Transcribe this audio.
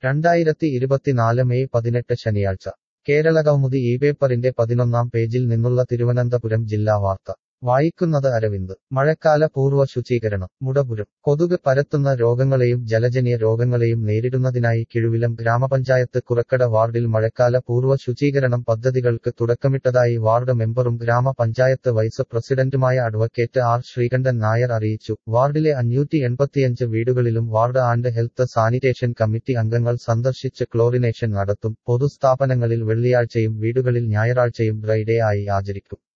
രണ്ടായിരത്തി ഇരുപത്തിനാല് മെയ് പതിനെട്ട് ശനിയാഴ്ച കേരള കൗമുദി ഈ പേപ്പറിന്റെ പതിനൊന്നാം പേജിൽ നിന്നുള്ള തിരുവനന്തപുരം ജില്ലാ വാർത്ത വായിക്കുന്നത് അരവിന്ദ് മഴക്കാല പൂർവ്വ ശുചീകരണം മുടപുരം കൊതുക് പരത്തുന്ന രോഗങ്ങളെയും ജലജന്യ രോഗങ്ങളെയും നേരിടുന്നതിനായി കിഴുവിലം ഗ്രാമപഞ്ചായത്ത് കുറക്കട വാർഡിൽ മഴക്കാല പൂർവ്വ ശുചീകരണം പദ്ധതികൾക്ക് തുടക്കമിട്ടതായി വാർഡ് മെമ്പറും ഗ്രാമപഞ്ചായത്ത് വൈസ് പ്രസിഡന്റുമായ അഡ്വക്കേറ്റ് ആർ ശ്രീകണ്ഠൻ നായർ അറിയിച്ചു വാർഡിലെ അഞ്ഞൂറ്റി എൺപത്തിയഞ്ച് വീടുകളിലും ward and health sanitation committee അംഗങ്ങൾ സന്ദർശിച്ച് ക്ലോറിനേഷൻ നടത്തും പൊതുസ്ഥാപനങ്ങളിൽ വെള്ളിയാഴ്ചയും വീടുകളിൽ ഞായറാഴ്ചയും ഡ്രൈ ഡേ ആയി ആചരിക്കും